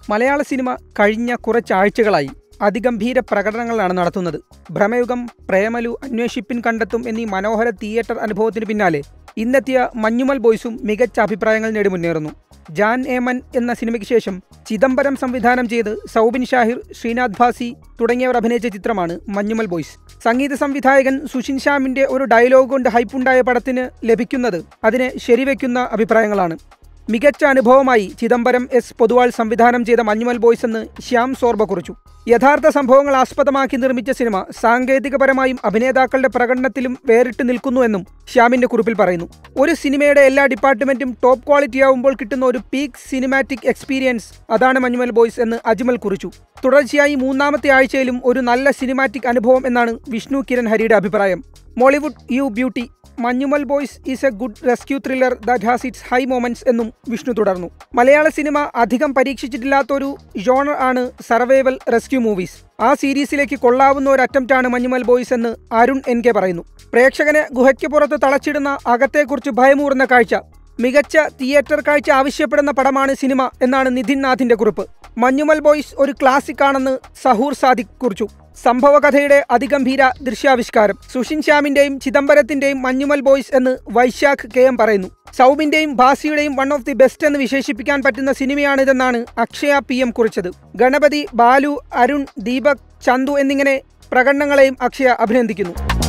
മലയാള സിനിമ കഴിഞ്ഞ കുറച്ചാഴ്ചകളായി അതിഗംഭീര പ്രകടനങ്ങളാണ് നടത്തുന്നത് ഭ്രമയുഗം പ്രേമലു അന്വേഷിപ്പിൻ കണ്ടെത്തും എന്നീ മനോഹര തിയേറ്റർ അനുഭവത്തിന് പിന്നാലെ ഇന്നെത്തിയ മഞ്ഞുമൽ ബോയ്സും മികച്ച അഭിപ്രായങ്ങൾ നേടി മുന്നേറുന്നു ജാൻ ഏമൻ എന്ന സിനിമയ്ക്ക് ശേഷം ചിദംബരം സംവിധാനം ചെയ്ത് സൗബിൻ ഷാഹിർ ശ്രീനാഥ് ഭാസി തുടങ്ങിയവർ അഭിനയിച്ച ചിത്രമാണ് മഞ്ഞുമൽ ബോയ്സ് സംഗീത സംവിധായകൻ സുഷിൻ ശ്യാമിന്റെ ഒരു ഡയലോഗ് കൊണ്ട് ഹൈപ്പുണ്ടായ പടത്തിന് ലഭിക്കുന്നത് അതിനെ ശരിവെക്കുന്ന അഭിപ്രായങ്ങളാണ് മികച്ച അനുഭവമായി ചിദംബരം എസ് പൊതുവാൾ സംവിധാനം ചെയ്ത മഞ്ഞുമൽ ബോയ്സ് എന്ന് ശ്യാം സോർബ കുറിച്ചു യഥാർത്ഥ സംഭവങ്ങൾ ആസ്പദമാക്കി നിർമ്മിച്ച സിനിമ സാങ്കേതികപരമായും അഭിനേതാക്കളുടെ പ്രകടനത്തിലും വേറിട്ട് നിൽക്കുന്നുവെന്നും ശ്യാമിന്റെ കുറിപ്പിൽ പറയുന്നു ഒരു സിനിമയുടെ എല്ലാ ഡിപ്പാർട്ട്മെന്റും ടോപ്പ് ക്വാളിറ്റി ആവുമ്പോൾ കിട്ടുന്ന ഒരു പീക്ക് സിനിമാറ്റിക് എക്സ്പീരിയൻസ് അതാണ് മഞ്ഞുമൽ ബോയ്സ് എന്ന് അജ്മൽ കുറിച്ചു തുടർച്ചയായി മൂന്നാമത്തെ ആഴ്ചയിലും ഒരു നല്ല സിനിമാറ്റിക് അനുഭവം എന്നാണ് വിഷ്ണു കിരൺ ഹരിയുടെ അഭിപ്രായം Mollywood you beauty Manjummel boys is a good rescue thriller that has its high moments എന്നും വിഷ്ണു തുടർന്നു മലയാള സിനിമ അധികം പരീക്ഷിച്ചിട്ടില്ലാത്തൊരു ജോണർ ആണ് സർവൈവൽ റെസ്ക്യൂ മൂവീസ് ആ സീരീസിലേക്ക് കൊള്ളാവുന്ന ഒരു അറ്റംപ്റ്റാണ് മഞ്ഞുമൽ ബോയ്സ് എന്ന് അരുൺ എൻ കെ പറയുന്നു പ്രേക്ഷകനെ ഗുഹയ്ക്ക് പുറത്ത് തളച്ചിടുന്ന അകത്തെക്കുറിച്ച് ഭയമൂറുന്ന കാഴ്ച മികച്ച തിയേറ്റർ കാഴ്ച ആവശ്യപ്പെടുന്ന പടമാണ് സിനിമ എന്നാണ് നിതിൻ നാഥിന്റെ കുറിപ്പ് മഞ്ഞുമൽ ബോയ്സ് ഒരു ക്ലാസിക് ആണെന്ന് സഹൂർ സാദിഖ് കുറിച്ചു സംഭവകഥയുടെ അതിഗംഭീര ദൃശ്യാവിഷ്കാരം സുഷിൻ ശ്യാമിന്റെയും ചിദംബരത്തിന്റെയും മഞ്ഞുമൽ ബോയ്സ് എന്ന് വൈശാഖ് കെ എം പറയുന്നു സൗബിന്റെയും ഭാസിയുടെയും വൺ ഓഫ് ദി ബെസ്റ്റ് എന്ന് വിശേഷിപ്പിക്കാൻ പറ്റുന്ന സിനിമയാണിതെന്നാണ് അക്ഷയ പി എം കുറിച്ചത് ഗണപതി ബാലു അരുൺ ദീപക് ചന്തു എന്നിങ്ങനെ പ്രകടനങ്ങളെയും അക്ഷയ അഭിനന്ദിക്കുന്നു